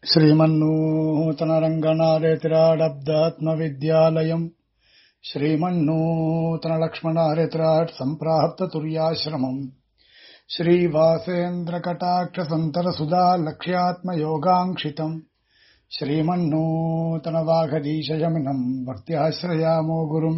श्रीमन्नूतनरङ्गनारेतिराडब्दात्मविद्यालयम् श्रीमन्नूतनलक्ष्मणारेतिराट् सम्प्राप्ततुर्याश्रमम् श्रीवासेन्द्रकटाक्षसन्तरसुधा लक्ष्यात्मयोगाङ्क्षितम् श्रीमन्नूतनवाघदीशयमिनम् भक्त्याश्रयामो गुरुम्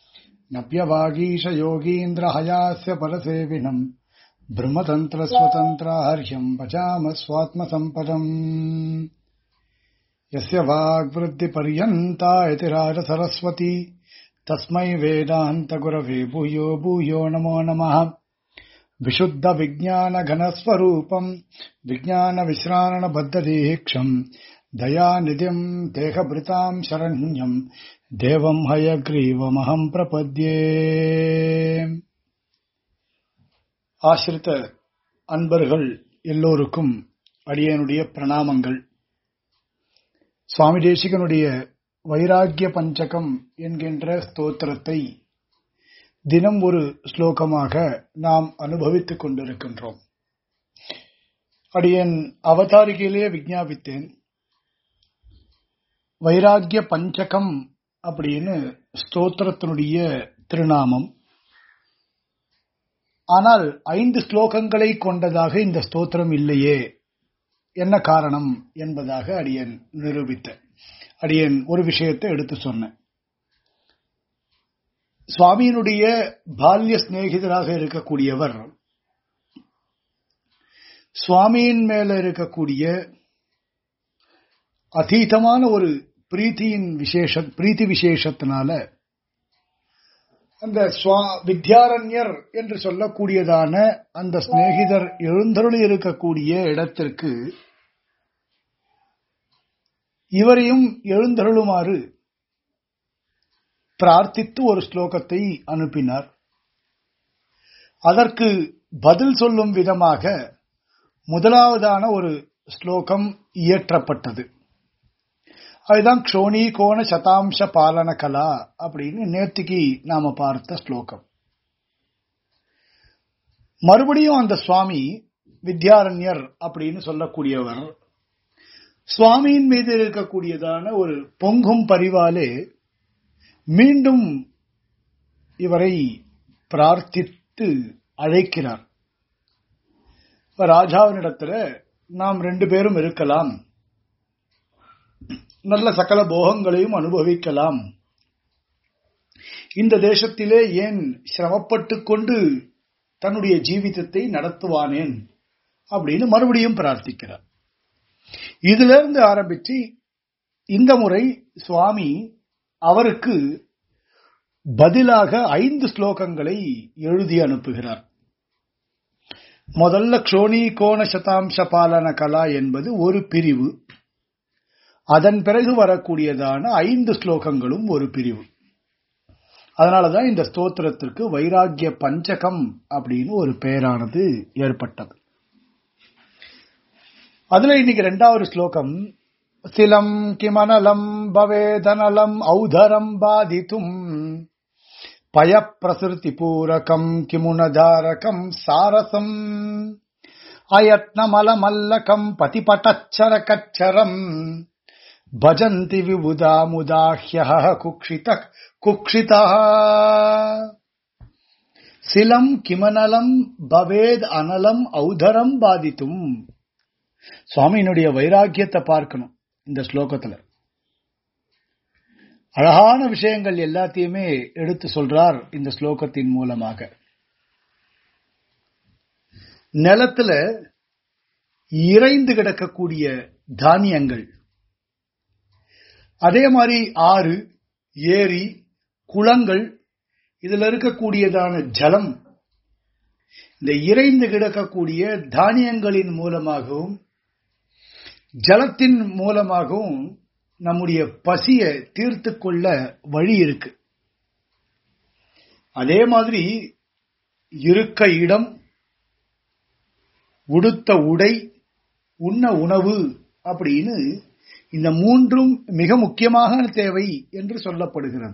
नव्यवागीशयोगीन्द्रहयास्य परसेविनम् ब्रह्मतन्त्रस्वतन्त्राहर्यम् भजामः स्वात्मसम्पदम् यस्य वाग्वृद्धिपर्यन्ता इति राजसरस्वती तस्मै वेदान्तगुरवे भूयो भूयो नमो नमः विशुद्धविज्ञानघनस्वरूपम् विज्ञानविश्राणबद्धदीक्षम् दयानिधिम् देहभृताम् शरण्यम् தேவம் ஹயக்ரீவமகம் பிரபத்யே ஆசிரித்த அன்பர்கள் எல்லோருக்கும் அடியனுடைய பிரணாமங்கள் சுவாமி தேசிகனுடைய வைராக்கிய பஞ்சகம் என்கின்ற ஸ்தோத்திரத்தை தினம் ஒரு ஸ்லோகமாக நாம் அனுபவித்துக் கொண்டிருக்கின்றோம் அடியன் அவதாரிகையிலே விஞ்ஞாபித்தேன் வைராக்கிய பஞ்சகம் அப்படின்னு ஸ்தோத்திரத்தினுடைய திருநாமம் ஆனால் ஐந்து ஸ்லோகங்களை கொண்டதாக இந்த ஸ்தோத்திரம் இல்லையே என்ன காரணம் என்பதாக அடியன் நிரூபித்தேன் அடியன் ஒரு விஷயத்தை எடுத்து சொன்னேன் சுவாமியினுடைய பால்ய சிநேகிதராக இருக்கக்கூடியவர் சுவாமியின் மேல இருக்கக்கூடிய அதீதமான ஒரு பிரீத்தியின் விசேஷ பிரீத்தி விசேஷத்தினால அந்த வித்யாரண்யர் என்று சொல்லக்கூடியதான அந்த சிநேகிதர் எழுந்தருளி இருக்கக்கூடிய இடத்திற்கு இவரையும் எழுந்தருளுமாறு பிரார்த்தித்து ஒரு ஸ்லோகத்தை அனுப்பினார் அதற்கு பதில் சொல்லும் விதமாக முதலாவதான ஒரு ஸ்லோகம் இயற்றப்பட்டது அதுதான் க்ஷோணி கோண சதாம்ச பாலன கலா அப்படின்னு நேர்த்திக்கு நாம பார்த்த ஸ்லோகம் மறுபடியும் அந்த சுவாமி வித்யாரண்யர் அப்படின்னு சொல்லக்கூடியவர் சுவாமியின் மீது இருக்கக்கூடியதான ஒரு பொங்கும் பரிவாலே மீண்டும் இவரை பிரார்த்தித்து அழைக்கிறார் ராஜாவினிடத்துல நாம் ரெண்டு பேரும் இருக்கலாம் நல்ல சகல போகங்களையும் அனுபவிக்கலாம் இந்த தேசத்திலே ஏன் சிரமப்பட்டு கொண்டு தன்னுடைய ஜீவிதத்தை நடத்துவானேன் அப்படின்னு மறுபடியும் பிரார்த்திக்கிறார் இதுல இருந்து ஆரம்பிச்சு இந்த முறை சுவாமி அவருக்கு பதிலாக ஐந்து ஸ்லோகங்களை எழுதி அனுப்புகிறார் முதல்ல க்ஷோணி கோண சதாம்ச பாலன கலா என்பது ஒரு பிரிவு அதன் பிறகு வரக்கூடியதான ஐந்து ஸ்லோகங்களும் ஒரு பிரிவு அதனாலதான் இந்த ஸ்தோத்திரத்திற்கு வைராகிய பஞ்சகம் அப்படின்னு ஒரு பெயரானது ஏற்பட்டது அதுல இன்னைக்கு ரெண்டாவது ஸ்லோகம் சிலம் கிமனலம் பவேதனலம் ஔதரம் பாதித்தும் பய பிரசிருதி பூரகம் கிமுனதாரகம் சாரசம் அயத்னமலமல்லகம் பதிபட்டச்சர கச்சரம் भजन्ति विबुधा मुदा ह्यः कुक्षितः कुक्षितः சிலம் கிமனலம் பவேத் அனலம் ஔதரம் பாதித்தும் சுவாமியினுடைய வைராக்கியத்தை பார்க்கணும் இந்த ஸ்லோகத்துல அழகான விஷயங்கள் எல்லாத்தையுமே எடுத்து சொல்றார் இந்த ஸ்லோகத்தின் மூலமாக நிலத்துல இறைந்து கிடக்கக்கூடிய தானியங்கள் அதே மாதிரி ஆறு ஏரி குளங்கள் இதுல இருக்கக்கூடியதான ஜலம் இந்த இறைந்து கிடக்கக்கூடிய தானியங்களின் மூலமாகவும் ஜலத்தின் மூலமாகவும் நம்முடைய பசிய தீர்த்து கொள்ள வழி இருக்கு அதே மாதிரி இருக்க இடம் உடுத்த உடை உண்ண உணவு அப்படின்னு இந்த மூன்றும் மிக முக்கியமான தேவை என்று சொல்லப்படுகிறது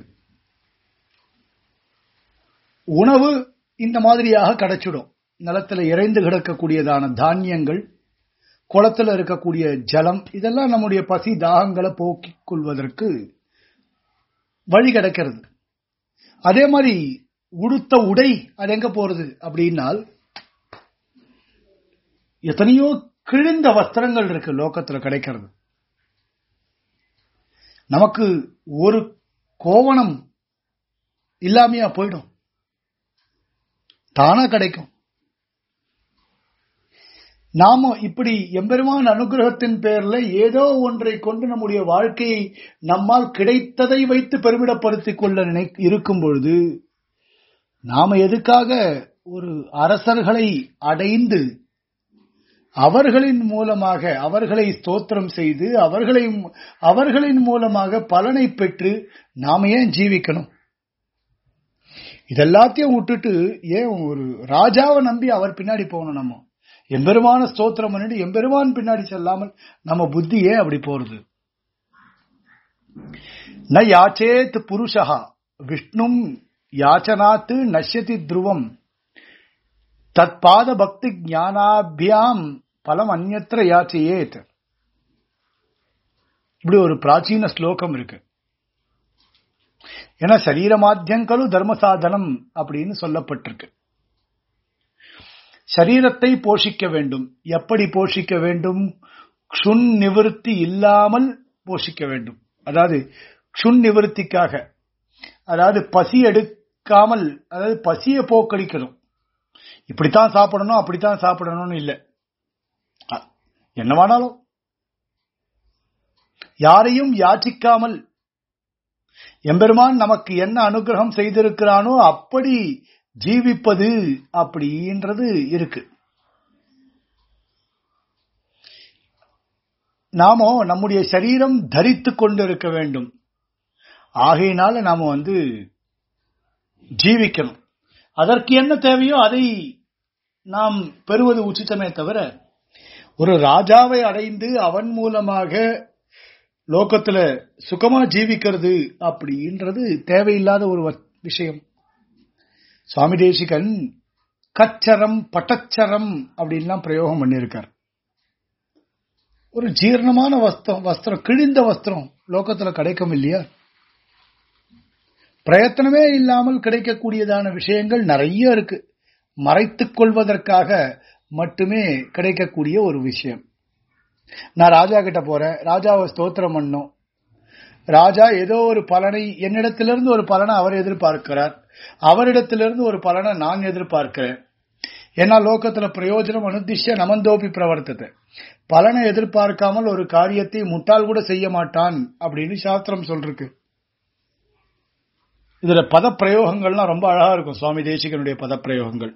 உணவு இந்த மாதிரியாக கிடைச்சிடும் நிலத்துல இறைந்து கிடக்கக்கூடியதான தானியங்கள் குளத்துல இருக்கக்கூடிய ஜலம் இதெல்லாம் நம்முடைய பசி தாகங்களை போக்கிக் கொள்வதற்கு வழி கிடைக்கிறது அதே மாதிரி உடுத்த உடை அது எங்க போறது அப்படின்னால் எத்தனையோ கிழிந்த வஸ்திரங்கள் இருக்கு லோகத்துல கிடைக்கிறது நமக்கு ஒரு கோவணம் இல்லாமையா போயிடும் தானா கிடைக்கும் நாம இப்படி எம்பெருமான் அனுகிரகத்தின் பேர்ல ஏதோ ஒன்றை கொண்டு நம்முடைய வாழ்க்கையை நம்மால் கிடைத்ததை வைத்து பெருமிடப்படுத்திக் கொள்ள நினை இருக்கும் பொழுது நாம எதுக்காக ஒரு அரசர்களை அடைந்து அவர்களின் மூலமாக அவர்களை ஸ்தோத்திரம் செய்து அவர்களை அவர்களின் மூலமாக பலனை பெற்று நாம ஏன் ஜீவிக்கணும் இதெல்லாத்தையும் விட்டுட்டு ஏன் ஒரு ராஜாவை நம்பி அவர் பின்னாடி போகணும் நம்ம எம்பெருமான ஸ்தோத்திரம் பண்ணிட்டு எம்பெருமான் பின்னாடி செல்லாமல் நம்ம புத்தி ஏன் அப்படி போறது ந யாச்சேத் புருஷா விஷ்ணும் யாச்சனாத்து நஷ்யதி துருவம் தத் பாத பக்தி ஞானாபியாம் பலம் அந்நத்திர யாச்சையேத் இப்படி ஒரு பிராச்சீன ஸ்லோகம் இருக்கு ஏன்னா சரீரமாத்தியங்களும் தர்ம சாதனம் அப்படின்னு சொல்லப்பட்டிருக்கு சரீரத்தை போஷிக்க வேண்டும் எப்படி போஷிக்க வேண்டும் க்ஷுன் நிவர்த்தி இல்லாமல் போஷிக்க வேண்டும் அதாவது க்ஷுன் நிவர்த்திக்காக அதாவது பசி எடுக்காமல் அதாவது பசியை போக்கடிக்கணும் இப்படித்தான் சாப்பிடணும் அப்படித்தான் சாப்பிடணும்னு இல்லை என்னவானாலும் யாரையும் யாச்சிக்காமல் எம்பெருமான் நமக்கு என்ன அனுகிரகம் செய்திருக்கிறானோ அப்படி ஜீவிப்பது அப்படின்றது இருக்கு நாமோ நம்முடைய சரீரம் தரித்து கொண்டு இருக்க வேண்டும் ஆகையினால நாம வந்து ஜீவிக்கணும் அதற்கு என்ன தேவையோ அதை நாம் பெறுவது உச்சிதமே தவிர ஒரு ராஜாவை அடைந்து அவன் மூலமாக லோகத்துல சுகமா ஜீவிக்கிறது அப்படின்றது தேவையில்லாத ஒரு விஷயம் சுவாமி தேசிகன் கச்சரம் பட்டச்சரம் அப்படின்லாம் பிரயோகம் பண்ணியிருக்கார் ஒரு ஜீர்ணமான வஸ்திரம் வஸ்திரம் கிழிந்த வஸ்திரம் லோகத்துல கிடைக்கும் இல்லையா பிரயத்தனமே இல்லாமல் கிடைக்கக்கூடியதான விஷயங்கள் நிறைய இருக்கு மறைத்துக் கொள்வதற்காக மட்டுமே கிடைக்கக்கூடிய ஒரு விஷயம் நான் ராஜா கிட்ட போறேன் ராஜாவை ஸ்தோத்திரம் பண்ணும் ராஜா ஏதோ ஒரு பலனை என்னிடத்திலிருந்து ஒரு பலனை அவர் எதிர்பார்க்கிறார் அவரிடத்திலிருந்து ஒரு பலனை நான் எதிர்பார்க்கிறேன் ஏன்னா லோகத்துல பிரயோஜனம் அனுதிஷ்ய நமந்தோப்பி பிரவர்த்தத்தை பலனை எதிர்பார்க்காமல் ஒரு காரியத்தை முட்டால் கூட செய்ய மாட்டான் அப்படின்னு சாஸ்திரம் சொல்றது இதுல பத பிரயோகங்கள்லாம் ரொம்ப அழகா இருக்கும் சுவாமி தேசிகனுடைய பத பிரயோகங்கள்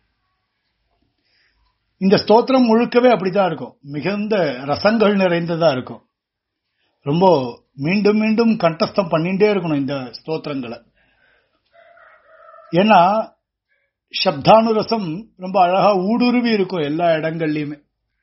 இந்த ஸ்தோத்திரம் முழுக்கவே அப்படிதான் இருக்கும் மிகுந்த ரசங்கள் நிறைந்ததா இருக்கும் ரொம்ப மீண்டும் மீண்டும் கண்டஸ்தம் பண்ணிட்டே இருக்கணும் இந்த ஸ்தோத்திரங்களை ஏன்னா சப்தானுரசம் ரொம்ப அழகா ஊடுருவி இருக்கும் எல்லா இடங்கள்லயுமே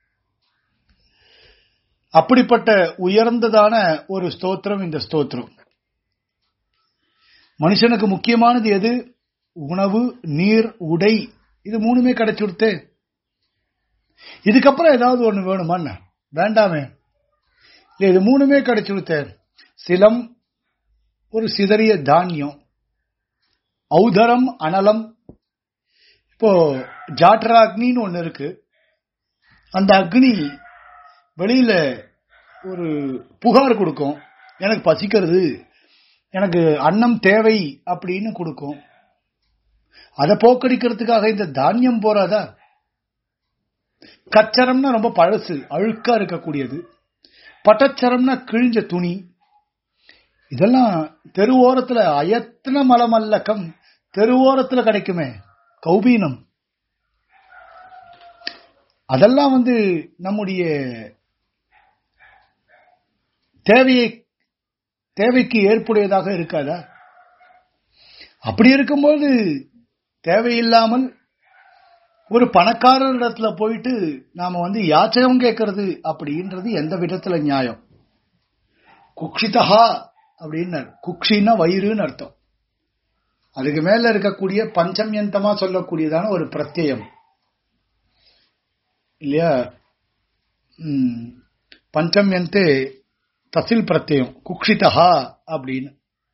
அப்படிப்பட்ட உயர்ந்ததான ஒரு ஸ்தோத்திரம் இந்த ஸ்தோத்திரம் மனுஷனுக்கு முக்கியமானது எது உணவு நீர் உடை இது மூணுமே கிடைச்சு கொடுத்து இதுக்கப்புறம் ஏதாவது ஒண்ணு வேணுமா வேண்டாமே இது மூணுமே கிடைச்சு கொடுத்த சிலம் ஒரு சிதறிய தானியம் ஔதரம் அனலம் இப்போ ஜாட்டரா அக்னின்னு ஒண்ணு இருக்கு அந்த அக்னி வெளியில ஒரு புகார் கொடுக்கும் எனக்கு பசிக்கிறது எனக்கு அன்னம் தேவை அப்படின்னு கொடுக்கும் அதை போக்கடிக்கிறதுக்காக இந்த தானியம் போறாதா கச்சரம்னா ரொம்ப பழசு அழுக்கா இருக்கக்கூடியது பட்டச்சரம்னா கிழிஞ்ச துணி இதெல்லாம் தெருவோரத்துல அயத்தன மலமல்லக்கம் தெருவோரத்துல கிடைக்குமே கௌபீனம் அதெல்லாம் வந்து நம்முடைய தேவையை தேவைக்கு ஏற்புடையதாக இருக்காதா அப்படி இருக்கும்போது தேவையில்லாமல் ஒரு பணக்காரரிடத்துல போயிட்டு நாம வந்து யாச்சகம் கேட்கறது அப்படின்றது எந்த விதத்துல நியாயம் குக்ஷிதஹா அப்படின்னார் குக்ஷின்னா வயிறுன்னு அர்த்தம் அதுக்கு மேல இருக்கக்கூடிய பஞ்சம்யந்தமா சொல்லக்கூடியதான ஒரு பிரத்யம் இல்லையா ம், பஞ்சம்யந்தே தசில் பிரத்யம் குக்ஷிதா அப்படின்னு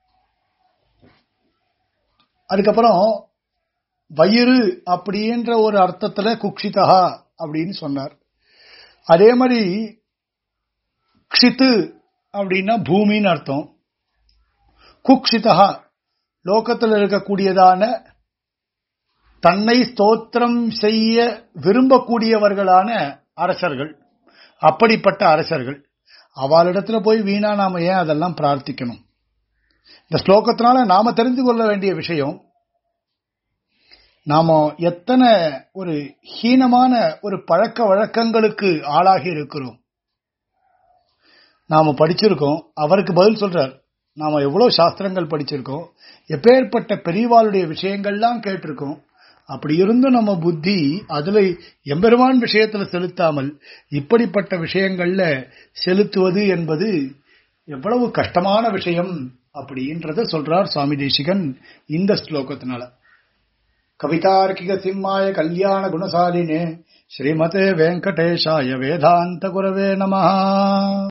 அதுக்கப்புறம் வயிறு அப்படின்ற ஒரு அர்த்தத்துல குக்ஷிதா அப்படின்னு சொன்னார் அதே மாதிரி க்ஷித்து அப்படின்னா பூமின்னு அர்த்தம் குக்ஷிதா லோகத்தில் இருக்கக்கூடியதான தன்னை ஸ்தோத்திரம் செய்ய விரும்பக்கூடியவர்களான அரசர்கள் அப்படிப்பட்ட அரசர்கள் அவளிடத்துல போய் வீணா நாம ஏன் அதெல்லாம் பிரார்த்திக்கணும் இந்த ஸ்லோகத்தினால நாம தெரிந்து கொள்ள வேண்டிய விஷயம் நாம எத்தனை ஒரு ஹீனமான ஒரு பழக்க வழக்கங்களுக்கு ஆளாகி இருக்கிறோம் நாம படிச்சிருக்கோம் அவருக்கு பதில் சொல்றார் நாம எவ்வளவு சாஸ்திரங்கள் படிச்சிருக்கோம் எப்பேற்பட்ட பெரியவாளுடைய விஷயங்கள்லாம் கேட்டிருக்கோம் அப்படி இருந்தும் நம்ம புத்தி அதுல எம்பெருமான் விஷயத்துல செலுத்தாமல் இப்படிப்பட்ட விஷயங்கள்ல செலுத்துவது என்பது எவ்வளவு கஷ்டமான விஷயம் அப்படின்றத சொல்றார் சுவாமி தேசிகன் இந்த ஸ்லோகத்தினால கவிதார்க்கிக சிம்மாய கல்யாண குணசாலினே ஸ்ரீமதே வெங்கடேஷாய வேதாந்த குரவே நமஹா